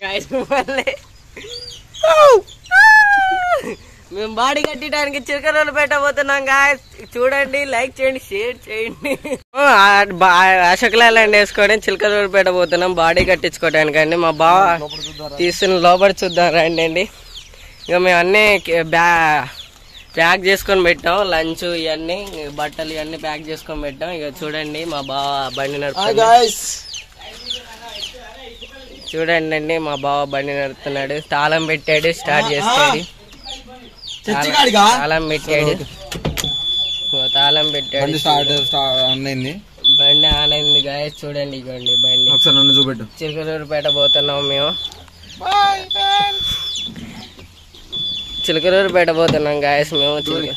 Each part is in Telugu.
Guys, మళ్ళీ మేము బాడీ కట్టడానికి చిరకరోలు పెట్టబోతున్నాం గాయస్ చూడండి లైక్ చేయండి షేర్ చేయండి అశకలాలండి వేసుకొని చిలకరోలు పెట్టబోతున్నాం బాడీ కట్టించుకోవడానికి అండి మా బావ తీస్తున్న లోపల చూద్దాం రండి అండి ఇక మేము అన్నీ కే- బ్యా ప్యాక్ చేసుకొని పెట్టాం లంచ్ ఇవన్నీ బట్టలు ఇవన్నీ ప్యాక్ చేసుకొని పెట్టాం ఇక చూడండి మా బావ బండి నడుపుతున్నాడు గాయస్ చూడండి అండి మా బావ బండి నడుపుతున్నాడు తాళం పెట్టాడు స్టార్ట్ చేస్తాడు చచ్చిగాడిగా తాళం పెట్టాడు ఇగో తాళం పెట్టాడు బండి స్టార్ట్ స్టార్ట్ అయింది బండి ఆన్ అయింది గాయ చూడండి ఇగోండి బండి ఒకసారి నన్ను చూపెట్టు చిలకలూరుపేట పోతున్నాం మేము చిలకలూరుపేట పోతున్నాం గాయస్ మేము చిలక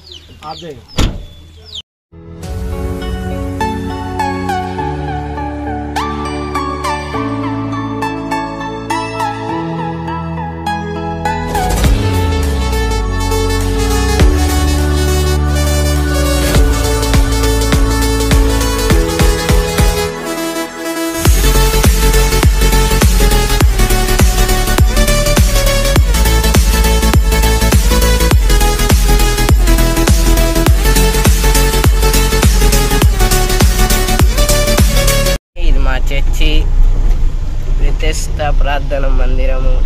ఇది మా చర్చి ప్రతిష్ట ప్రార్థన మందిరము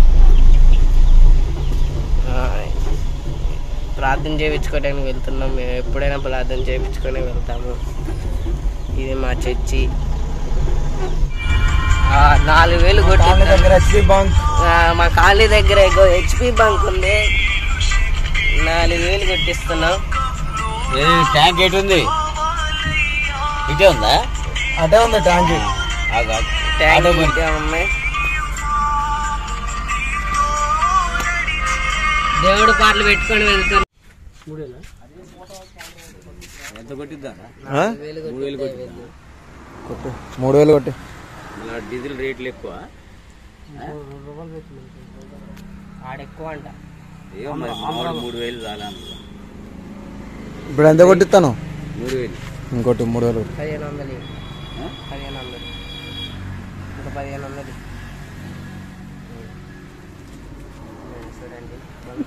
ఆ, ప్రార్థన చేయించుకోవడానికి వెళ్తున్నాం మేము ఎప్పుడైనా ప్రార్థన చేయించుకొని వెళ్తాము ఇది మా చర్చి ఆ, నాలుగు వేలు కొట్టి దగ్గర హెచ్పి బంక్ మా కాలనీ దగ్గర హెచ్పి బంక్ ఉంది నాలుగు వేలు కొట్టిస్తున్నాం ట్యాంక్ ఎటు ఉంది ఇటే ఉందా అటే ఉంది ట్యాంక్ ఆగు, ఆగు. ట్యాంక్ ఆటో బండి. కొట్టామమ్మాయి దేవుడు పాటలు పెట్టుకొని వెళ్తున్నాం ఎంత కొట్టిద్దా వేలు కొట్టి కొట్టు మూడు వేలు కొట్టి డీజిల్ రేట్లు ఎక్కువ ఆడెక్కువ అంట ఏమో మరి మామూలు మూడు వేలు చాలా అనుకో. ఇప్పుడు ఎంత కొట్టిస్తాను మూడు వేలు ఇంకోటి మూడు వేలు కొట్టు. పదిహేను వందలు ఇవ్వు. ఆ? పదిహేను వందలు ఇంకా పదిహేను వందలు ఇవ్వు. ఉమ్, చూడండి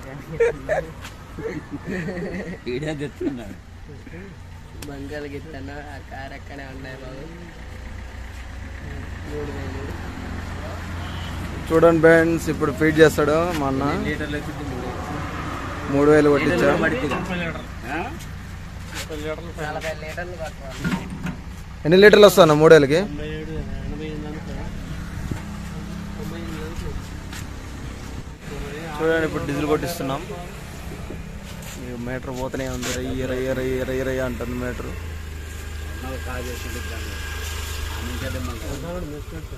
ఈడే తెస్తున్నాడు బంగారు గిత్తను ఆ కార్ అక్కడే ఉన్నాయి బాబు మూడు వేలు చూడండి ఫ్రెండ్స్ ఇప్పుడు ఫీడ్ చేస్తాడు మా అన్న లీటర్లు వచ్చింది మూడు వేలు. మూడు వేలు కొట్టించా లీటర్లు పడుతుందా? ఆ? నలభై లీటర్లు కొట్టాలి ఎన్ని లీటర్లు వస్తాను మూడు వేలకి చూడండి ఇప్పుడు డీజిల్ కొట్టిస్తున్నాం ఇక మీటర్ పోతూనే ఉంది రయ్య రయ్య రయ్య రయ్య రయ్య అంటుంది మీటర్ నాకు కాల్ చేసి పెట్టాను. ఆ నుంచి అదే మళ్ళీ.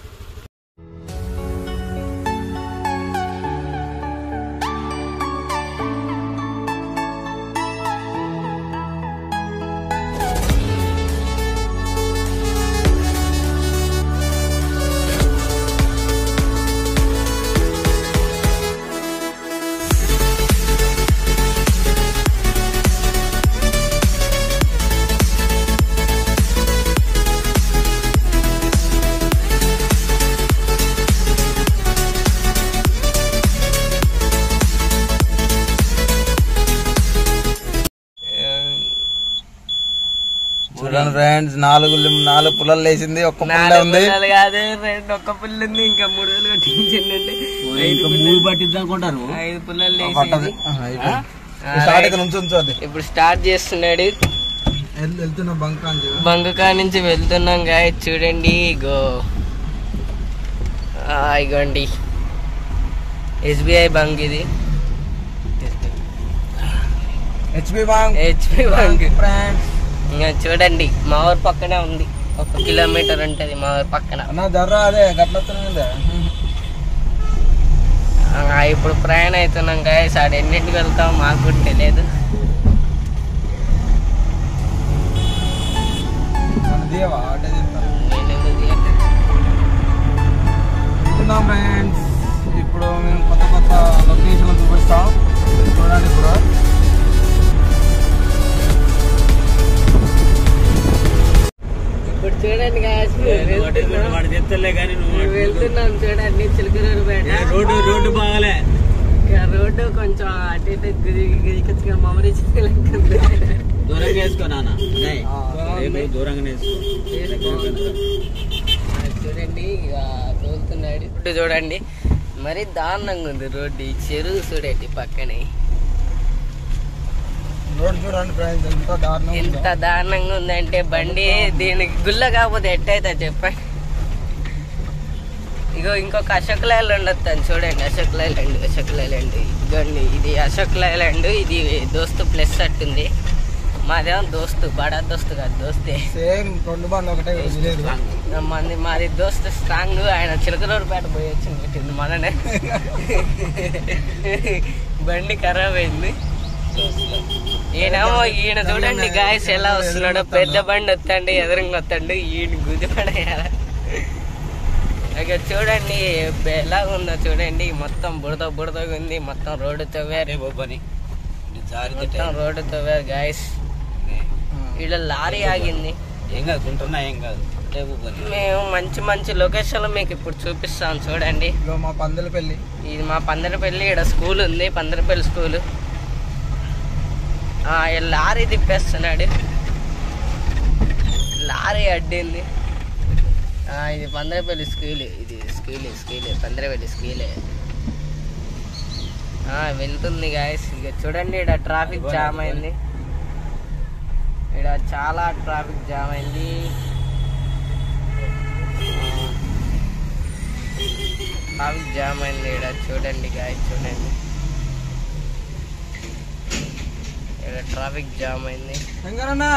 చూడండి ఫ్రెండ్స్ నాలుగు లిమ్- నాలుగు పుల్లలు వేసింది ఒక్క పుల్ల నాలుగు ఉంది పుల్లలు కాదు రెండు ఒక్క పుల్లు ఉంది ఇంకా మూడు వేలు కొట్టించండి ఇంకా మూడు పట్టిద్ది అనుకుంటారు ఐదు పుల్లలు పట్టదు వేసి ఆహా, అయిపోయింది. స్టార్ట్ అయితే నుంచి ఉంచు అది ఇప్పుడు స్టార్ట్ చేస్తున్నాడు వెళ్- వెళ్తున్నా బంక్ అని చెప్పు. బంగుకా నుంచి వెళ్తున్నాం గాయ చూడండి ఇగో ఆ, ఇగోండి ఎస్బీఐ బంక్ ఇది HP bunk HP bunk friends ఇంకా చూడండి మా ఊరు పక్కనే ఉంది ఒక కిలోమీటర్ ఉంటది మా ఊరు పక్కన అన్న జర్ర అదే గట్లొస్తుంది ఆ, ఇప్పుడు ప్రయాణం అవుతున్నాం గాయస్ ఆడ ఎన్నింటికి వెళ్తాం మాకు కూడా తెలియదు దేవా అటే చెప్తాను నేను ఎందుకు తీయను? వెళ్తున్నాం ఫ్రెండ్స్ ఇప్పుడు మేము కొత్త కొత్త లొకేషన్లు చూపిస్తాం చూడండి ఇప్పుడు ఇప్పుడు చూడండి గాయస్ వాడు తెత్తలే కానీ నువ్వు వెళ్తున్నాం చూడండి రోడ్డు కొంచెం అటు ఇటు గిరికొచ్చి మమ్మరీ లెక్కుంది దూరంగా వేసుకో నాన్న అన్నయ్య, బాగుంది. రేపు దూరంగా వేసుకో చూడండి ఇక తోలుతున్నాడు రోడ్డు చూడండి మరి దారుణంగా ఉంది రోడ్డు ఈ చెరువు చూడండి పక్కనే రోడ్ చూడండి ఫ్రెండ్స్ ఎంత దారుణం ఎంత దారుణంగా ఉందంటే బండి దీనికి గుల్ల కాకపోతే ఎట్టయితే చెప్పండి ఇగో ఇంకొక అశోక్ లైలాండ్ ఉండొస్తాను చూడండి అశోక్ లైలాండ్ అశోక్ లైలాండ్ ఇదిగోండి ఇది అశోక్ లైలాండ్ ఇది దోస్తు ప్లస్ అట్టుంది మాదేమో దోస్తు బడా దోస్తు కాదు దోస్తే సేమ్ రెండు బండ్లు ఒకటే లేదు మంది మాది దోస్తు స్ట్రాంగ్ ఆయన చిలకలూరుపేట పోయి వచ్చింది పెట్టింది మననే బండి ఖరాబ్ అయింది ఈయనేమో ఈయన చూడండి గాయస్ ఎలా వస్తున్నాడు పెద్ద బండి వస్తండి ఎదురుగా వస్తాడు ఈయన గుది పడేయాల ఇక చూడండి ఎలా ఉందో చూడండి మొత్తం బుడద బుడదగా ఉంది మొత్తం రోడ్డు తవ్వారు రేపు పని జారి మొత్తం రోడ్డు తవ్వారు గాయస్ ఈడ లారీ ఆగింది ఏం కాదు గుంటున్నా ఏం కాదు రేపు పని మేము మంచి మంచి లొకేషన్లు మీకు ఇప్పుడు చూపిస్తాం చూడండి ఇగో మా పందుల పెళ్లి ఇది మా పందరపల్లి ఇక్కడ స్కూల్ ఉంది పందరపల్లి స్కూల్ లారీ తిప్పేస్తున్నాడు లారీ అడ్డింది ఆ, ఇది పందరపల్లి స్కూల్ ఇది స్కూల్ స్కూల్ పందరపల్లి స్కూలే ఆ, వెళ్తుంది గాయస్ ఇక చూడండి ఇక్కడ ట్రాఫిక్ జామ్ అయింది ఇక్కడ చాలా ట్రాఫిక్ జామ్ అయింది ట్రాఫిక్ జామ్ అయింది ఇక్కడ చూడండి గాయస్ చూడండి ఇక్కడ ట్రాఫిక్ జామ్ అయింది శంకరన్నా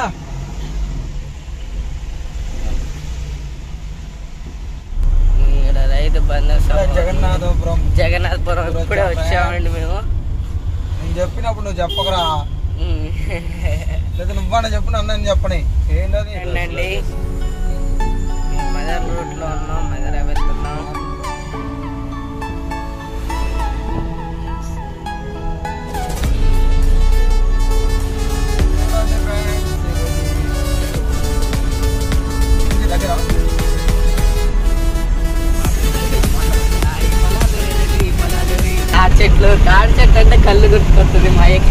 ఇక్కడ రైతు బంధు జగన్నాథపురం జగన్నాథపురం ఇప్పుడే వచ్చామండి మేము నేను చెప్పినప్పుడు నువ్వు చెప్పకరా ఉమ్. లేదా నువ్వన్నా చెప్పు నన్ను చెప్పని ఏంటది ఏంటండి మదర్ రూట్ లో ఉన్నాం మదర్ వెళ్తున్నాం దగ్గర తాడి చెట్లు తాడి చెట్టు అంటే కళ్ళు గుర్తుకొస్తుంది మాయకి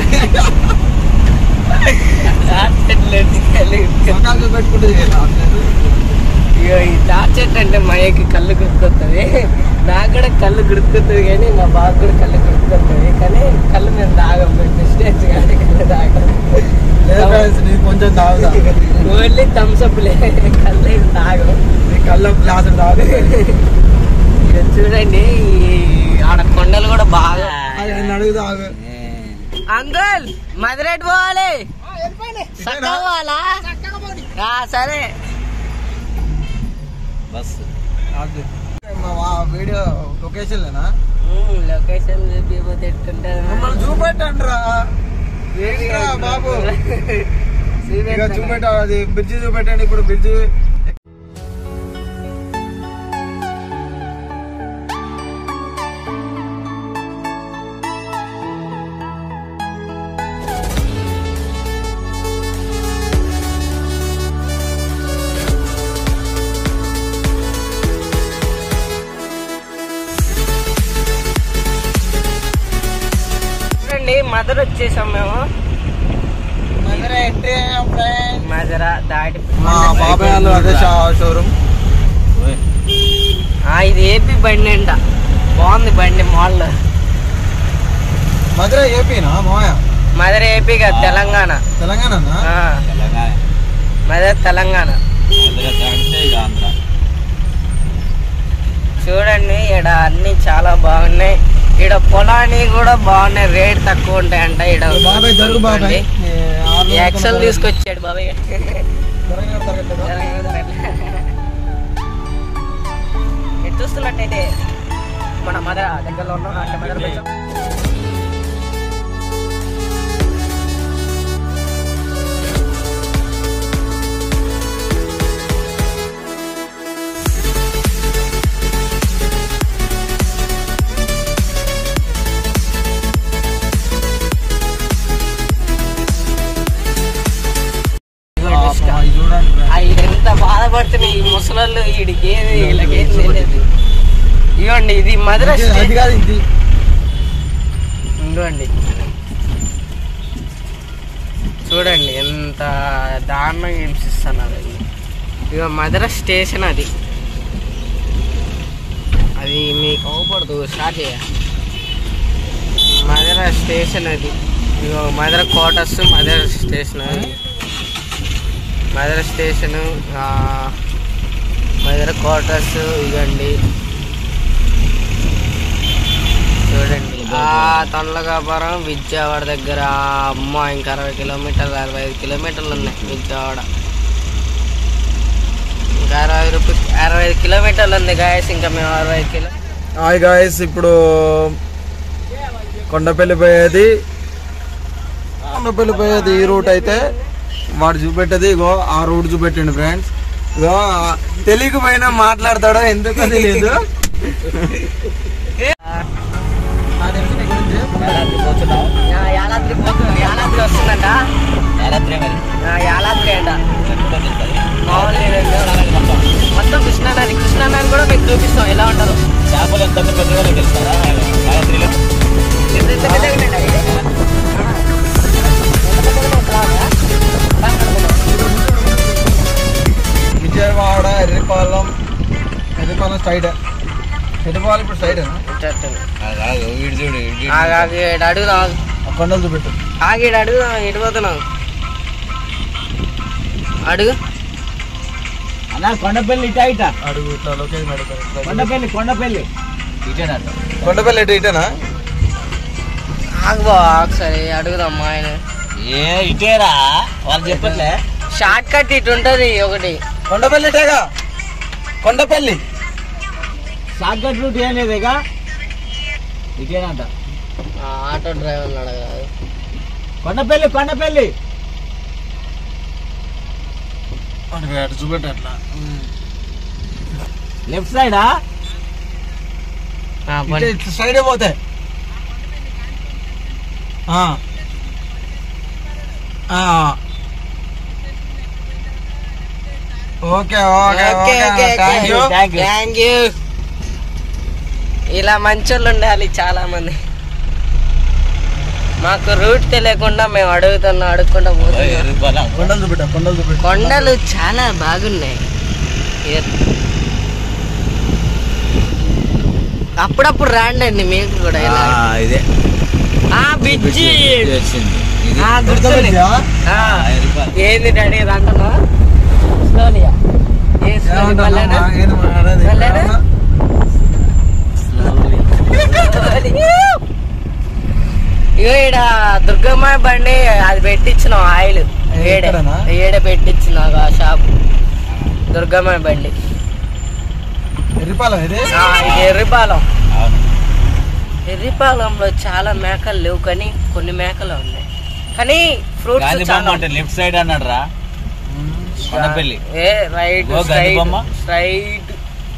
తాడి చెట్లు అంటే కళ్ళు గుర్తుకొస్తుంది. మొఖాలు పెట్టుకుంటుంది కదా ఇగో ఈ తాడి చెట్టు అంటే మాయకి కళ్ళు గుర్తుకొస్తుంది నాకు కూడా కళ్ళు గుర్తుకొస్తుంది కానీ మా బాబు కూడా కళ్ళు గుర్తుకొస్తుంది కానీ కళ్ళు మేము తాగం మిస్టేక్స్ కానీ కళ్ళు తాగం లేదు ఫ్రెండ్స్ నీకు కొంచెం తాగుదా ఓన్లీ థమ్స్అప్లే కళ్ళు ఏం తాగం నీ కళ్ళ గ్లాస్ తాగు ఇక చూడండి ఈ ఆడ కొండలు కూడా బాగా అది నేను అడుగు తాగు అంకుల్ మధురెట్ పోవాలి చక్కగా పోవాలా ఆ, సరే బస్సు మా వా- వీడియో లొకేషన్ లేనా ఉమ్, లొకేషన్ చూపిపోతే ఎట్టుంటది మమ్మల్ని చూపెట్టండి రా ఏంట్రా బాబు ఇక చూపెట్ట అది బ్రిడ్జి చూపెట్టండి ఇప్పుడు బ్రిడ్జి చూడండి మదర్ వచ్చేసాం మేము మదర దాటి మా బాబాయ్ వాళ్ళు అదే షోరూమ్ ఆ, ఇది ఏపీ బండి అంట బాగుంది బండి మాల్ మధుర ఏపీనా మాయ మదర్ ఏపీ కాదు తెలంగాణ తెలంగాణనా ఆ, తెలంగాణ మదర్ తెలంగాణ ఆంధ్ర దాటితే ఇది ఆంధ్ర చూడండి ఇక్కడ అన్ని చాలా బాగున్నాయి ఇక్కడ పొలాన్ని కూడా బాగున్నాయి రేట్ తక్కువ ఉంటాయంట ఇక్కడ బాబాయ్ జరుగు బాబాయ్ ఎక్సెల్ తీసుకొచ్చాడు బాబాయ్ ఎటు చూస్తున్నట్టయితే మన మదర్ దగ్గరలో ఉన్నాం అంటే మదర్ కొంచెం చూడండి ఆ, ఈడు ఎంత బాధపడుతున్నాయి ఈ ముసలోళ్ళు వీడికి ఏది వీళ్ళకి ఏం తెలియదు ఇవ్వండి ఇది మద్రాస్ అది కాదు ఇది ఇదిగోండి చూడండి ఎంత దారుణంగా హింసిస్తున్నారు అది ఇక మదర స్టేషన్ అది అది మీకు అవపడదు స్టార్ట్ చేయ మదర స్టేషన్ అది ఇగో మదర క్వార్టర్స్ మదర స్టేషన్ అది మదర స్టేషన్ మదర క్వార్టర్స్ ఇదండి చూడండి ఆ తొండగాపురం విజయవాడ దగ్గర అమ్మ ఇంకా అరవై కిలోమీటర్లు అరవై ఐదు కిలోమీటర్లు ఉన్నాయి విజయవాడ ఇంకా అరవై రూపాయ అరవై ఐదు కిలోమీటర్లు ఉంది గాయస్ ఇంకా మేము అరవై ఐదు కిలో హాయ్ గాయస్ ఇప్పుడు కొండపల్లి పోయేది కొండపల్లి పోయేది ఈ రూట్ అయితే వాడు చూపెట్టేది ఇగో ఆ రూట్ చూపెట్టండి ఫ్రెండ్స్ ఇగో తెలియకపోయినా మాట్లాడతాడో ఎందుకో తెలియదు యాదాద్రి పోతున్నావు యాలాద్రి పోతుంది యాలాద్రి వస్తుందంట యాదాద్రి మరి ఆ, యాలాద్రి అంట ఎప్పుడో తెలుస్తుంది మామూలు లేదు. మొత్తం కృష్ణానది కృష్ణానది కూడా మీకు చూపిస్తాం ఎలా ఉంటారో చేపలు ఎంత పెద్ద వాళ్ళకి వెళ్తారా యాదాద్రిలో ఎంత ఎంత పెద్దగా ఉన్నాయి అవి? విజయవాడ ఎర్రిపాలెం ఎర్రిపాలెం సైడ్ ఎర్రిపాలెం ఇప్పుడు సైడ్ వీడు చూడు వీడు ఆగు, ఆగు, ఈడ అడుగుదాం ఆగు. కొండలు చూపెట్టు ఆగి ఈడ అడుగుదాం ఎటు పోతున్నావు అడుగు అన్న కొండపల్లి ఇటా ఇటా అడుగు ఇట్లా లొకేషన్ అడుగుతాను కొండపల్లి కొండపల్లి ఇటేనట కొండపల్లి ఎటు ఇటేనా ఆగు బా ఒకసారి అడుగుదాం మా ఆయన ఏ ఇటేరా వాళ్ళు చెప్పట్లే షార్ట్ కట్ ఇటు ఉంటది ఒకటి కొండపల్లి ఇటేగా కొండపల్లి షార్ట్ కట్ రూట్ ఏం లేదేగా ఇటేనంట ఆ, ఆటో డ్రైవర్ అడగాలి కొండపల్లి కొండపల్లి అటు అటు చూపెట్టు అట్లా లెఫ్ట్ సైడా ఆ, ఇటే పోనీ. ఇటు సైడే పోతే ఆ. ఆ. Okay okay okay, okay, okay thank you Thank you. Thank you ఇలా మంచోళ్ళు ఉండాలి చాలా మంది మాకు రూట్ తెలియకుండా మేము అడుగుతున్నాం అడుగుకుండా పోతున్నాం కొండలు చూపెట్టా కొండలు చూపెట్టు కొండలు చాలా బాగున్నాయి ఏ- అప్పుడప్పుడు రాండి మీకు కూడా ఇలా ఇదే ఆ బిజ్జి వచ్చింది ఆ, గుర్తుంది. గుర్తుపెట్టా? ఆ, ఏంది డాడీ అంటున్నా స్లోలియా ఏ స్లోలి ఏమంటావు మళ్ళానా? అమ్మా? ఏంది మాట్లాడేది? మళ్ళానా? ఇగో ఈడ దుర్గమ్మ బండి అది పెట్టించినాం ఆయిల్ ఏడే ఎక్కడనా? ఏడే పెట్టించిన ఆ షాప్ దుర్గమ్మ బండి ఎర్రిపాలెం ఇది ఆ, ఇది ఎర్రిపాలెం అవును ఎర్రిపాలెంలో చాలా మేకలు లేవు కానీ కొన్ని మేకలు ఉన్నాయి కానీ ఫ్రూట్స్ గాంధీ చాలా బొమ్మ అంటే లెఫ్ట్ సైడ్ అన్నాడు రా కొండపల్లి ఏ రైట్ ఓ, గాంధీ స్ట్రైట్ బొమ్మ? స్ట్రైట్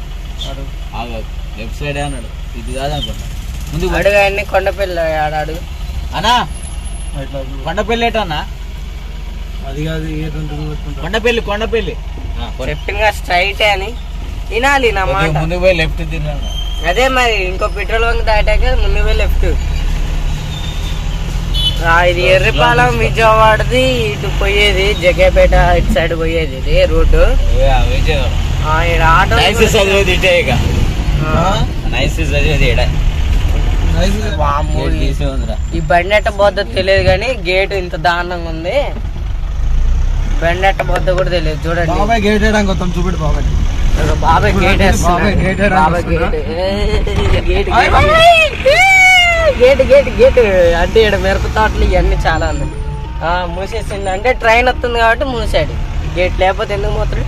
లెఫ్ట్ సైడ్ అన్నాడు ఇది కాదనుకుంటా ముందు పో. అడుగు అన్ని కొండపల్లి ఆడాడు అన్నా ఇట్లా చూడు. కొండపల్లి ఏటన్నా అది కాదు ఏ రెండు చూపెట్టుకుంటా కొండపల్లి కొండపల్లి ఆ, పోనీ. చెప్పింగా స్ట్రైట్ అని వినాలి నా కొద్దిగా మాట ముందుకు పోయి లెఫ్ట్ తిన్నాను అదే మరి ఇంకో పెట్రోల్ బంక్ దాటాక ముందు పోయి లెఫ్ట్ ఇది ఎర్రిపాలెం విజయవాడది ఇటు పోయేది జగ్గేపేట ఇటు సైడ్ పోయేది ఇది రోడ్డు ఆ, ఈడ ఆటో నైస్ చదివేది ఇటే ఇక నైస్ చదివేది ఇడ వామ్మో, ఈ- తీసే ఉందిరా ఈ బండి ఎట్ట పోద్దో తెలియదు కానీ గేట్ ఇంత దారుణంగా ఉంది బండి ఎట్ట పోద్దో కూడా తెలియదు చూడండి బాబాయ్ గేట్ వేయడానికి వస్తాం చూపెట్టు బాబాయ్ ఒక బాబాయ్ గేట్ వేస్తున్నాడు. బాబాయ్ గేట్ వేయడానికి బాబాయ్ గేట్ వస్తుందా? ఏ, గేట్ ఆయ్ గేట్ గేట్ గేట్ అంటే ఇక్కడ మిరప తోటలు ఇవన్నీ చాలా ఉన్నాయి ఆ, మూసేసింది అంటే ట్రైన్ వస్తుంది కాబట్టి మూసాడు గేట్ లేకపోతే ఎందుకు పోతాడు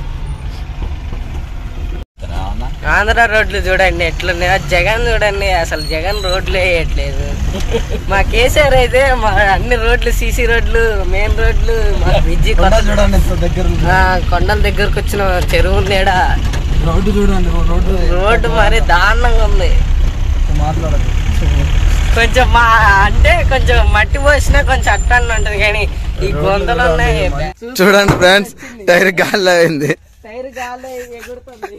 అవునా ఆంధ్ర రోడ్లు చూడండి ఎట్లున్నాయో జగన్ చూడండి అసలు జగన్ రోడ్లు వేయట్లేదు మా కేసీఆర్ అయితే మా అన్ని రోడ్లు సీసీ రోడ్లు మెయిన్ రోడ్లు మా విజి కొండ చూడండి ఎంత దగ్గర ఉంది. కొండల దగ్గరకు వచ్చిన చెరువు నీడ రోడ్డు చూడండి రోడ్డు రోడ్డు మరి దారుణంగా ఉంది మాట్లాడదు కొంచెం మా అంటే కొంచెం మట్టి పోసినా కొంచెం అట్టన్న ఉంటది కానీ ఈ గొంతలు ఉన్నాయి చూడండి ఫ్రెండ్స్ టైర్ గాల్లో అయింది టైర్ గాలి ఎగురుతుంది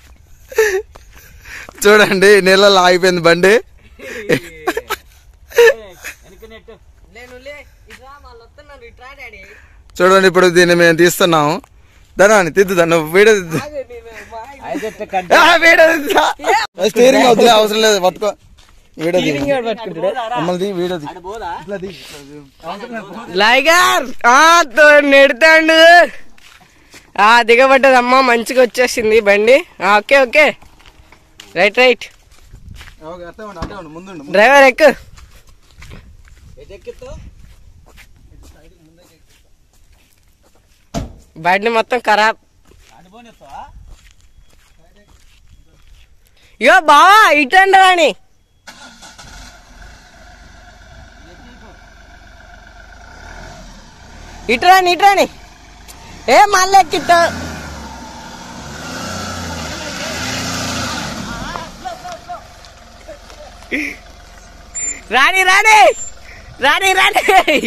చూడండి నీళ్ళలో ఆగిపోయింది బండి నేను లే ఇట్రా వాళ్ళు వస్తున్నారు ఇట్రా డాడీ చూడండి ఇప్పుడు దీన్ని మేము తీస్తున్నాము ధనాన్ని తిద్దుదా నువ్వు వీడియో దిద్దు అయితే ఇట్ట కట్ ఆ, వీడియో దిద్దురా. స్టీరింగ్ వద్దులే అవసరం లేదు పట్టుకో వీడియో దిగు. మమ్మల్ని దిగు, వీడియో దిగు. పోదా ఇట్లా దిగు, ఇట్లా దిగు. లైగర్ ఆ తో నెడతాండు ఆ దిగబడ్డదమ్మా మంచిగా వచ్చేసింది బండి ఆ, okay okay right right okay, అట్టే ఉండు, అట్టే ఉండు, ముందుండు. డ్రైవర్ ఎక్కు ఎక్కిస్తావు బండి మొత్తం ఖరాబ్ అడిపోనిస్తావా ఇగో బావా ఇటండి రాని ఇటురాని ఇటురాని ఏ మళ్ళీ ఎక్కిట్ట రాని రాని రాని రాని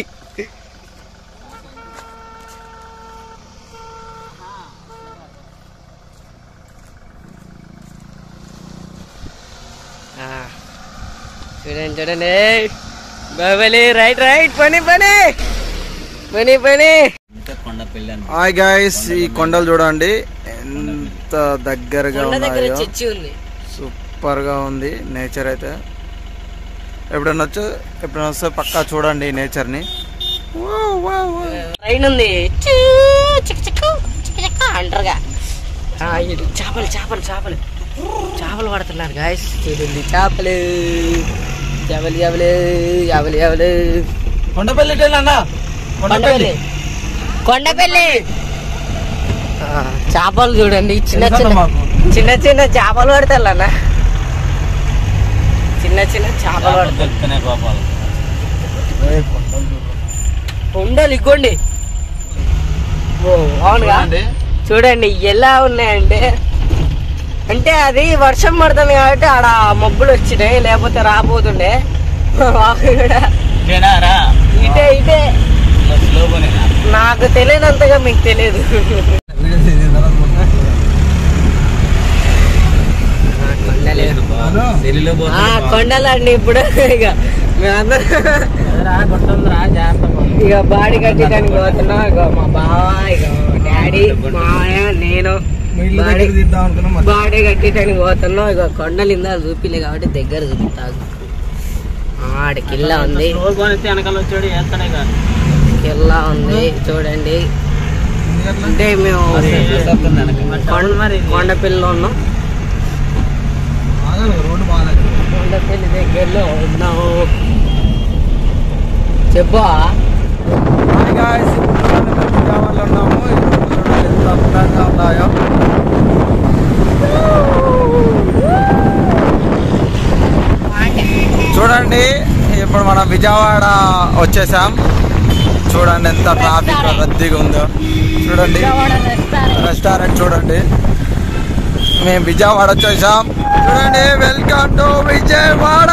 ఆ, చూడండి చూడండి బాబలి రైట్ రైట్ పని పని పని పని ఇంకా కొండ పెళ్ళి అని హాయ్ గాయస్ ఈ కొండలు చూడండి ఎంత దగ్గరగా కొండ దగ్గర ఉన్నాయో చర్చి ఉంది సూపర్ గా ఉంది నేచర్ అయితే ఎప్పుడైనా వచ్చి ఎప్పుడైనా వస్తే పక్కా చూడండి ఈ నేచర్ ని ట్రైన్ ఉంది చూ, చిక్ చిక్కు, చిక్ చిక్కు అంటారుగా ఆ, ఇది చేపలు చేపలు చేపలు చేపలు పడుతున్నారు గాయస్ చూడండి చేపలు చేపలు చేపలు చేపలు చేపలు కొండపల్లి అన్నా కొండపల్లి కొండపల్లి ఆ, చేపలు చూడండి చిన్న చిన్న మాకు. చిన్న చిన్న చేపలు పడతారు అన్న చిన్న చిన్న చేపలు పడతారు దొరుకుతున్నాయి పాపాలు ఉండాలి ఇగ్గోండి ఓ అవునుగా చూడండి ఎలా ఉన్నాయంటే అంటే అది వర్షం పడుతుంది కాబట్టి ఆడ మబ్బులు వచ్చినాయి లేకపోతే రాబోతుండే వాగు కూడా రా ఇటే ఇటే స్లోగానేనా నాకు తెలియనంతగా మీకు తెలియదు సెల్లులో ఆ కొండలండి ఇప్పుడు ఇక మేమందరం ఇక బాడీ కట్టడానికి పోతున్నాం ఇక మా బావ ఇక మా డాడీ మాయ నేను బాడీ బాడీ కట్టడానికి పోతున్నాం ఇక కొండలు ఇందా చూపిలే కాబట్టి దగ్గర చూపిస్తాను ఆడ కిల్లా ఉంది వెనకాల వచ్చాడు వేస్తానే కిల్లా ఉంది చూడండి అంటే మేము కొండ కొండపిల్లలో ఉన్నాం కొండపల్లి దగ్గరలో ఉన్నాము చెప్పా ఉన్నాము చూడండి ఎంత అందంగా ఉన్నాయో చూడండి ఇప్పుడు మనం విజయవాడ వచ్చేసాం చూడండి ఎంత ట్రాఫిక్ రద్దీగా ఉందో చూడండి రెస్టారెంట్ చూడండి మేము విజయవాడ వచ్చేసాం చూడండి వెల్కమ్ టు విజయవాడ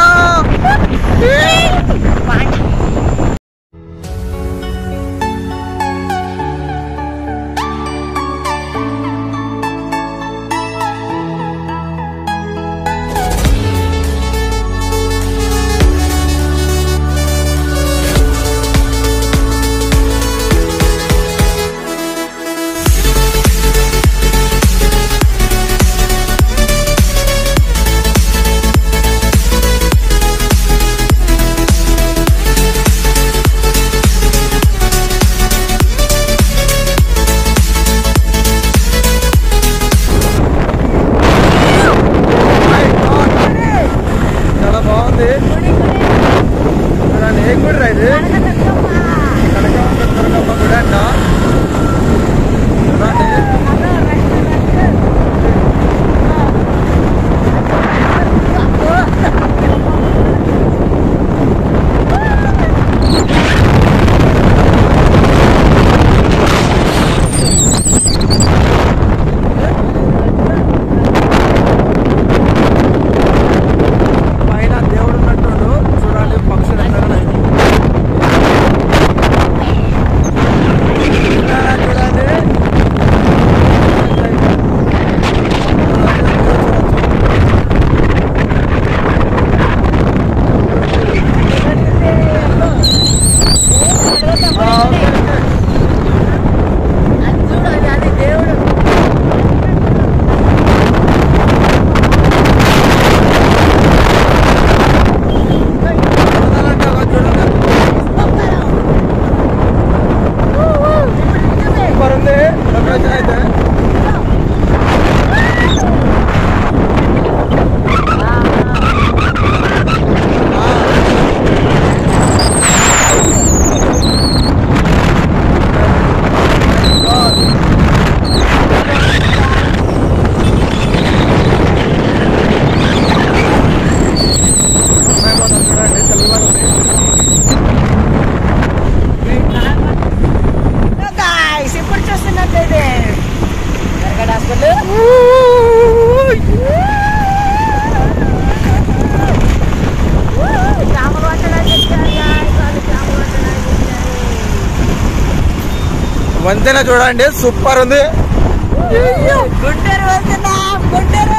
వంతెన చూడండి సూపర్ ఉంది గుంటూరు వెళ్తున్నాం గుంటూరు